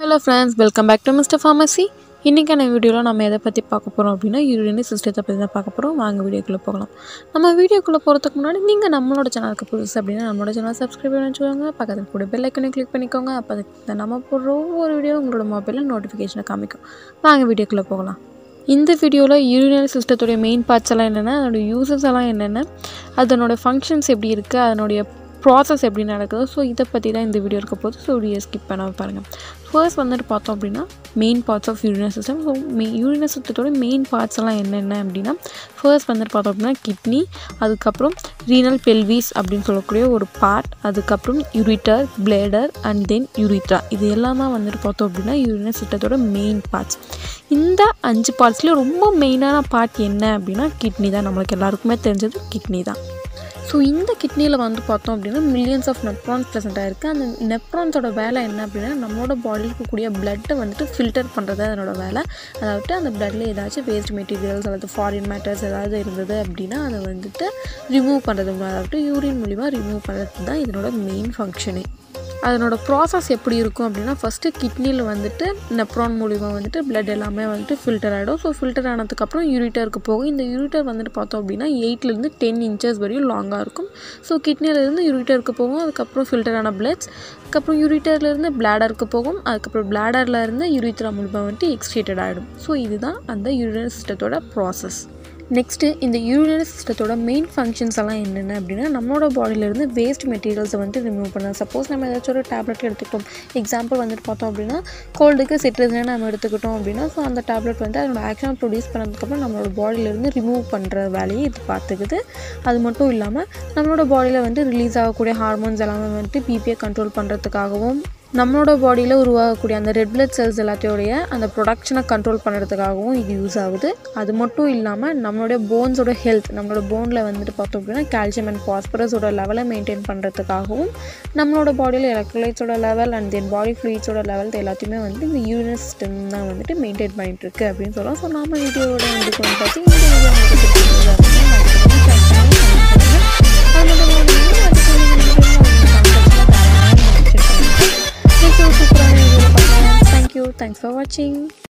hello friends welcome back to mister pharmacy இன்றைக்கான வீடியோவில் நம்ம எதை பற்றி பார்க்க போகிறோம் அப்படின்னா யூரினரி சிஸ்டத்தை பற்றி தான் பார்க்க போகிறோம் வாங்க வீடியோக்குள்ளே போகலாம் நம்ம வீடியோக்குள்ளே போகிறதுக்கு முன்னாடி நீங்கள் நம்மளோட சேனலுக்கு புதுசு அப்படின்னா நம்மளோட சேனல் சப்ஸ்கிரைப் பண்ணி வச்சுக்கோங்க பக்கத்தில் கூட பெல் ஐக்கனை கிளிக் பண்ணிக்கோங்க அப்போ அதுக்கு நம்ம போடுற ஒவ்வொரு வீடியோ உங்களோட மொபைலில் நோட்டிஃபிகேஷனை காமிக்கும் வாங்க வீடியோக்குள்ளே போகலாம் இந்த வீடியோவில் யூரினரி சிஸ்டத்துடைய மெயின் பார்ட்ஸ் எல்லாம் என்னென்ன அதோட யூசஸ் எல்லாம் என்னென்ன அதனோட ஃபங்க்ஷன்ஸ் எப்படி இருக்குது அதனுடைய ப்ராசஸ் எப்படி நடக்குது ஸோ இதை பற்றி தான் இந்த வீடியோ இருக்க போது ஸோ வீடியோ ஸ்கிப் பண்ணாமல் பாருங்கள் ஃபர்ஸ்ட் வந்துட்டு பார்த்தோம் அப்படின்னா main parts of urinary system so மெ யூரினரி சிஸ்டத்தோட மெயின் பார்ட்ஸ் எல்லாம் என்னென்ன அப்படின்னா ஃபர்ஸ்ட் வந்துட்டு பார்த்தோம் அப்படின்னா கிட்னி அதுக்கப்புறம் ரீனல் பெல்விஸ் அப்படின்னு சொல்லக்கூடிய ஒரு பார்ட் அதுக்கப்புறம் ureter bladder and then urethra இது எல்லாமே வந்துட்டு பார்த்தோம் அப்படின்னா யூரினரி சிஸ்டத்தோட மெயின் பார்ட்ஸ் இந்த அஞ்சு பார்ட்ஸ்லேயும் ரொம்ப மெயினான பார்ட் என்ன அப்படின்னா கிட்னி தான் நம்மளுக்கு எல்லாருக்குமே தெரிஞ்சது கிட்னி தான் ஸோ இந்த கிட்னியில் வந்து பார்த்தோம் அப்படின்னா மில்லியன்ஸ் ஆஃப் நெப்ரான்ஸ் ப்ரெசென்ட் ஆயிருக்கு அந்த நெப்ரான்ஸோட வேலை என்ன அப்படின்னா நம்மளோட பாடியில் இருக்கக்கூடிய பிளட்டை வந்துட்டு ஃபில்டர் பண்ணுறது அதனோட வேலை அதாவது அந்த பிளட்டில் ஏதாச்சும் வேஸ்ட் மெட்டீரியல்ஸ் அல்லது ஃபாரின் மேட்டர்ஸ் ஏதாவது இருந்தது அப்படின்னா அதை வந்துட்டு ரிமூவ் பண்ணுறது அதாவது யூரின் மூலிமா ரிமூவ் பண்ணுறது தான் இதனோட மெயின் ஃபங்க்ஷனே அதனோட ப்ராசஸ் எப்படி இருக்கும் அப்படின்னா ஃபஸ்ட்டு கிட்னியில் வந்துட்டு நெப்ரான் மூலிமா வந்துட்டு பிளட் எல்லாமே வந்துட்டு ஃபில்டர் ஆகிடும் ஸோ ஃபில்டர் ஆனதுக்கப்புறம் யூரிட்டருக்கு போகும் இந்த யூரிட்டர் வந்துட்டு பார்த்தோம் அப்படின்னா எயிட்லேருந்து டென் இன்ச்சஸ் வரையும் லாங்காக இருக்கும் ஸோ கிட்னியிலேருந்து யூரிட்டருக்கு போகும் அதுக்கப்புறம் ஃபில்டர் ஆன பிளட்ஸ் அதுக்கப்புறம் யூரிட்டர்லேருந்து பிளாடருக்கு போகும் அதுக்கப்புறம் பிளாடர்லேருந்து யூரித்ரா மூலிமா வந்துட்டு எக்ஸ்ட்ரேட்டட் ஆகிடும் ஸோ இதுதான் அந்த யூரினரி சிஸ்டத்தோட ப்ராசஸ் நெக்ஸ்ட்டு இந்த யூரினரி சிஸ்டத்தோட மெயின் ஃபங்க்ஷன்ஸ் எல்லாம் என்னென்ன அப்படின்னா நம்மளோட பாடியிலேருந்து வேஸ்ட் மெட்டீரியல்ஸை வந்துட்டு ரிமூவ் பண்ணலாம் சப்போஸ் நம்ம ஏதாச்சும் ஒரு டேப்லெட் எடுத்துக்கிட்டோம் எக்ஸாம்பிள் வந்துட்டு பார்த்தோம் அப்படின்னா கோல்டுக்கு சிட்ரஸ்னே நம்ம எடுத்துக்கிட்டோம் அப்படின்னா ஸோ அந்த டேப்லெட் வந்து அதோட ஆக்ஷன் ப்ரொடியூஸ் பண்ணதுக்கப்புறம் நம்மளோட பாடியிலேருந்து ரிமூவ் பண்ணுற வேலையை இது பார்த்துக்குது அது மட்டும் இல்லாமல் நம்மளோட பாடியில் வந்து ரிலீஸ் ஆகக்கூடிய ஹார்மோன்ஸ் எல்லாமே வந்துட்டு பிபியை கண்ட்ரோல் பண்ணுறதுக்காகவும் நம்மளோட பாடியில் உருவாகக்கூடிய அந்த ரெட் பிளட் செல்ஸ் எல்லாத்தையோடைய அந்த ப்ரொடக்ஷனை கண்ட்ரோல் பண்ணுறதுக்காகவும் இது யூஸ் ஆகுது அது மட்டும் இல்லாமல் நம்மளுடைய போன்ஸோட ஹெல்த் நம்மளோட போனில் வந்துட்டு பார்த்தோம் அப்படின்னா கால்சியம் அண்ட் பாஸ்பரஸோட லெவலை மெயின்டைன் பண்ணுறதுக்காகவும் நம்மளோட பாடியில் எலக்ட்ரோலைட்ஸோட லெவல் அண்ட் தென் பாடி ஃப்ளூயிட்ஸோட லெவல் எல்லாத்தையுமே வந்து இந்த யூரினஸ் சிஸ்டம் தான் வந்துட்டு மெயின்டைன் பண்ணிட்டு இருக்கு அப்படின்னு சொல்லலாம் ஸோ நம்ம வீடியோவோட வந்து வந்து பார்த்து இந்த வீடியோ உங்களுக்கு பிடிச்சிருந்தது அப்படின்னா அது மட்டும் இல்லாமல் நெக்ஸ்ட் ஒரு சூப்பரான வீடியோவில் பார்க்கலாம் தேங்க்யூ தேங்க்ஸ் ஃபார் வாட்சிங்